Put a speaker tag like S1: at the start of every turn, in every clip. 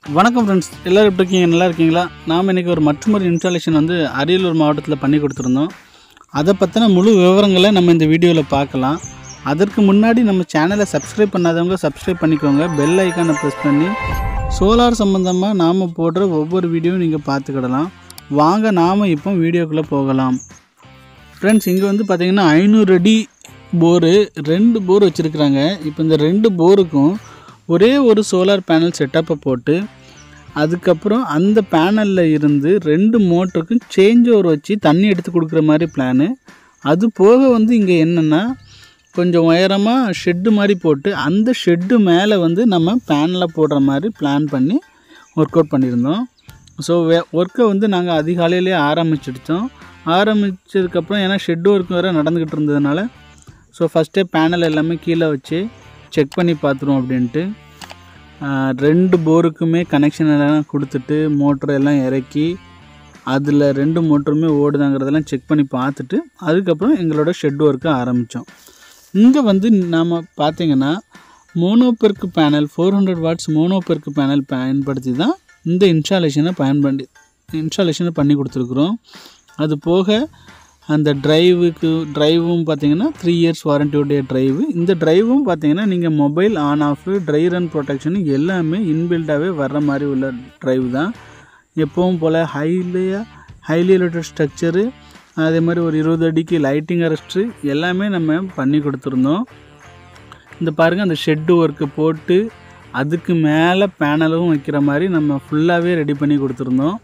S1: வணக்கம் ஃப்ரெண்ட்ஸ் எல்லோரும் எப்படி இருக்கீங்க நல்லா இருக்கீங்களா நாம் இன்றைக்கி ஒரு மற்றொரு இன்ஸ்டாலேஷன் வந்து அரியலூர் மாவட்டத்தில் பண்ணி கொடுத்துருந்தோம் அதை பற்றின முழு விவரங்களை நம்ம இந்த வீடியோவில் பார்க்கலாம் அதற்கு முன்னாடி நம்ம சேனலை சப்ஸ்கிரைப் பண்ணாதவங்க சப்ஸ்கிரைப் பண்ணிக்கோங்க பெல் ஐக்கானை ப்ரெஸ் பண்ணி சோலார் சம்மந்தமாக நாம் போடுற ஒவ்வொரு வீடியோவும் நீங்கள் பார்த்துக்கிடலாம் வாங்க நாம் இப்போ வீடியோக்குள்ளே போகலாம் ஃப்ரெண்ட்ஸ் இங்கே வந்து பார்த்தீங்கன்னா ஐநூறு அடி போரு ரெண்டு போர் வச்சுருக்குறாங்க இப்போ இந்த ரெண்டு போருக்கும் ஒரே ஒரு சோலார் பேனல் செட்டப்பை போட்டு அதுக்கப்புறம் அந்த பேனலில் இருந்து ரெண்டு மோட்டருக்கும் சேஞ்ச் ஓவர் வச்சு தண்ணி எடுத்து கொடுக்குற மாதிரி பிளானு அது போக வந்து இங்கே என்னென்னா கொஞ்சம் உயரமாக ஷெட்டு மாதிரி போட்டு அந்த ஷெட்டு மேலே வந்து நம்ம பேனலில் போடுற மாதிரி பிளான் பண்ணி ஒர்க் அவுட் பண்ணியிருந்தோம் ஸோ வே ஒர்க்கை வந்து நாங்கள் அதிகாலையிலே ஆரம்பிச்சிடுச்சோம் ஆரம்பித்ததுக்கப்புறம் ஏன்னா ஷெட் ஒர்க் வேறு நடந்துக்கிட்டு இருந்ததுனால ஸோ ஃபஸ்ட்டே பேனல் எல்லாமே கீழே வச்சு செக் பண்ணி பார்த்துருவோம் அப்படின்ட்டு ஆஹ் ரெண்டு போருக்குமே கனெக்ஷன் எல்லாம் கொடுத்துட்டு மோட்டர் எல்லாம் இறக்கி அதில் ரெண்டு மோட்டருமே ஓடுதாங்கிறதெல்லாம் செக் பண்ணி பார்த்துட்டு அதுக்கப்புறம் எங்களோட ஷெட் ஒர்க்கை ஆரம்பித்தோம் இங்கே வந்து நாம் பார்த்தீங்கன்னா monoperc panel four hundred watts monoperc panel பயன்படுத்தி தான் இந்த இன்ஸ்டாலேஷனை பயன்படுத்தி இன்ஸ்டாலேஷனை பண்ணி கொடுத்துருக்குறோம் அது போக அந்த டிரைவுக்கு டிரைவும் பார்த்தீங்கன்னா த்ரீ இயர்ஸ் வாரண்டியோடைய டிரைவு இந்த டிரைவும் பார்த்தீங்கன்னா நீங்கள் mobile on off dry run protection எல்லாமே இன்பில்டாகவே வர்ற மாதிரி உள்ள டிரைவ் தான் எப்பவும் போல் ஹைலியாக ஹைலி எலக்ட்ரிக் ஸ்ட்ரக்சரு அதே மாதிரி ஒரு இருபது அடிக்கு லைட்டிங் அரெஸ்ட்ரு எல்லாமே நம்ம பண்ணி கொடுத்துருந்தோம் இந்த பாருங்கள் அந்த ஷெட்டு ஒர்க்கு போட்டு அதுக்கு மேலே பேனலும் வைக்கிற மாதிரி நம்ம ஃபுல்லாகவே ரெடி பண்ணி கொடுத்துருந்தோம்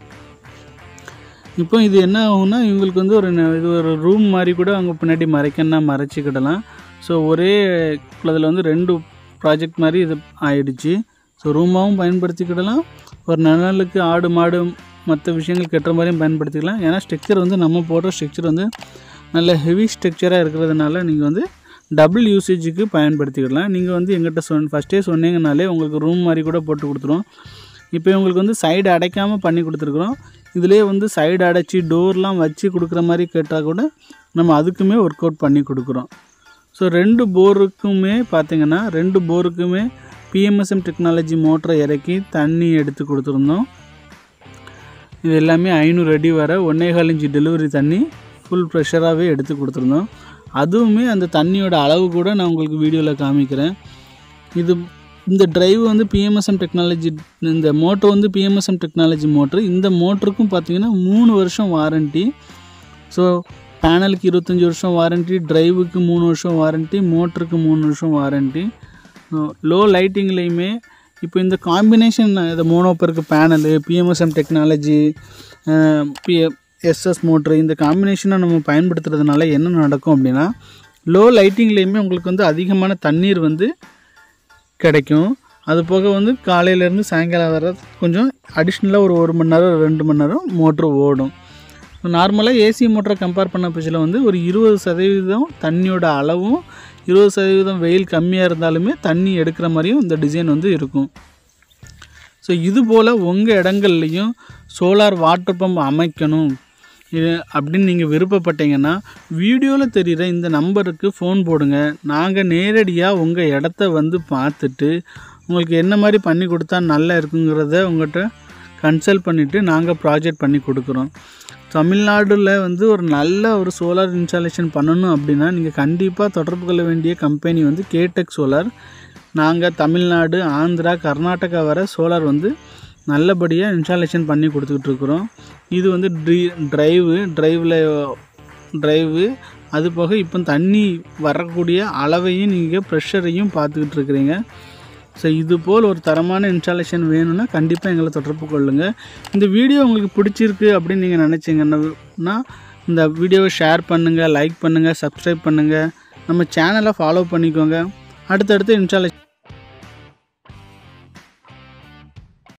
S1: இப்போ இது என்ன ஆகும்னா இவங்களுக்கு வந்து ஒரு ந- இது ஒரு ரூம் மாதிரி கூட அவங்க பின்னாடி மறைக்கன்னா மறைச்சிக்கிடலாம் ஸோ ஒரே இதில் வந்து ரெண்டு ப்ராஜெக்ட் மாதிரி இது ஆயிடுச்சு ஸோ ரூமாகவும் பயன்படுத்திக்கிடலாம் ஒரு நிழலுக்கு ஆடு மாடு மற்ற விஷயங்கள் கட்டுற மாதிரியும் பயன்படுத்திக்கலாம் ஏன்னா ஸ்ட்ரக்சர் வந்து நம்ம போடுற ஸ்ட்ரக்சர் வந்து நல்ல ஹெவி ஸ்ட்ரக்சராக இருக்கிறதுனால நீங்கள் வந்து டபுள் யூசேஜுக்கு பயன்படுத்திக்கிடலாம் நீங்கள் வந்து எங்கிட்ட சொன் ஃபஸ்ட்டே சொன்னீங்கனாலே உங்களுக்கு ரூம் மாதிரி கூட போட்டு கொடுத்துருவோம் இப்போ இவங்களுக்கு வந்து சைடு அடைக்காமல் பண்ணி கொடுத்துருக்குறோம் இதிலே வந்து சைடு அடைச்சி டோர்லாம் வச்சு கொடுக்குற மாதிரி கேட்டால் கூட நம்ம அதுக்குமே ஒர்க் அவுட் பண்ணி கொடுக்குறோம் ஸோ ரெண்டு போருக்குமே பார்த்தீங்கன்னா ரெண்டு போருக்குமே பிஎம்எஸ்எம் டெக்னாலஜி மோட்டரை இறக்கி தண்ணி எடுத்து கொடுத்துருந்தோம் இது எல்லாமே ஐநூறு அடி வர ஒன்றே கால் இன்ச்சு டெலிவரி தண்ணி ஃபுல் ப்ரெஷராகவே எடுத்து கொடுத்துருந்தோம் அதுவுமே அந்த தண்ணியோட அளவு கூட நான் உங்களுக்கு வீடியோவில் காமிக்கிறேன் இது இந்த டிரைவ் வந்து பிஎம்எஸ்எம் டெக்னாலஜி இந்த மோட்டர் வந்து பிஎம்எஸ்எம் டெக்னாலஜி மோட்ரு இந்த மோட்டருக்கும் பார்த்தீங்கன்னா மூணு வருஷம் வாரண்ட்டி ஸோ பேனலுக்கு இருபத்தஞ்சி வருஷம் வாரண்ட்டி டிரைவுக்கு மூணு வருஷம் வாரண்ட்டி மோட்டருக்கு மூணு வருஷம் வாரண்ட்டி லோ லைட்டிங்லேயுமே இப்போ இந்த காம்பினேஷன் இந்த மோனோப்பருக்கு panel PMSM technology B SS motor இந்த காம்பினேஷனை நம்ம பயன்படுத்துறதுனால என்ன நடக்கும் அப்படின்னா லோ லைட்டிங்லேயுமே உங்களுக்கு வந்து அதிகமான தண்ணீர் வந்து கிடைக்கும் அது போக வந்து காலையிலேருந்து சாயங்காலம் வர கொஞ்சம் அடிஷ்னலாக ஒரு ஒரு மணி நேரம் ரெண்டு மணி நேரம் மோட்ரு ஓடும் நார்மலாக ஏசி மோட்டரை கம்பேர் பண்ண பட்சத்தில் வந்து ஒரு இருபது சதவீதம் தண்ணியோட அளவும் இருபது சதவீதம் வெயில் கம்மியாக இருந்தாலுமே தண்ணி எடுக்கிற மாதிரியும் இந்த டிசைன் வந்து இருக்கும் ஸோ இது போல் உங்கள் இடங்கள்லையும் சோலார் வாட்டர் பம்ப் அமைக்கணும் இது அப்படின்னு நீங்கள் விருப்பப்பட்டீங்கன்னா வீடியோவில் தெரிகிற இந்த நம்பருக்கு ஃபோன் போடுங்க நாங்கள் நேரடியாக உங்கள் இடத்த வந்து பார்த்துட்டு உங்களுக்கு என்ன மாதிரி பண்ணி கொடுத்தா நல்லா இருக்குங்கிறத உங்கள்கிட்ட கன்சல்ட் பண்ணிவிட்டு நாங்கள் ப்ராஜெக்ட் பண்ணி கொடுக்குறோம் தமிழ்நாடுல வந்து ஒரு நல்ல ஒரு சோலார் இன்ஸ்டாலேஷன் பண்ணணும் அப்படின்னா நீங்கள் கண்டிப்பாக தொடர்பு கொள்ள வேண்டிய கம்பெனி வந்து கேடெக் சோலார் நாங்கள் தமிழ்நாடு ஆந்திரா கர்நாடகா வர சோலார் வந்து நல்லபடியாக இன்ஸ்டாலேஷன் பண்ணி கொடுத்துக்கிட்டு இருக்கிறோம் இது வந்து ட்ரீ ட்ரைவு ட்ரைவில் ட்ரைவு அது போக இப்போ தண்ணி வரக்கூடிய அளவையும் நீங்கள் ப்ரெஷரையும் பார்த்துக்கிட்டு இருக்கிறீங்க ஸோ இது போல் ஒரு தரமான இன்ஸ்டாலேஷன் வேணும்னா கண்டிப்பாக எங்களை தொடர்பு கொள்ளுங்கள் இந்த வீடியோ உங்களுக்கு பிடிச்சிருக்கு அப்படின்னு நீங்கள் நினச்சிங்கன்னா இந்த வீடியோவை ஷேர் பண்ணுங்கள் லைக் பண்ணுங்கள் சப்ஸ்கிரைப் பண்ணுங்கள் நம்ம சேனலை ஃபாலோ பண்ணிக்கோங்க அடுத்தடுத்து இன்ஸ்டாலேஷன்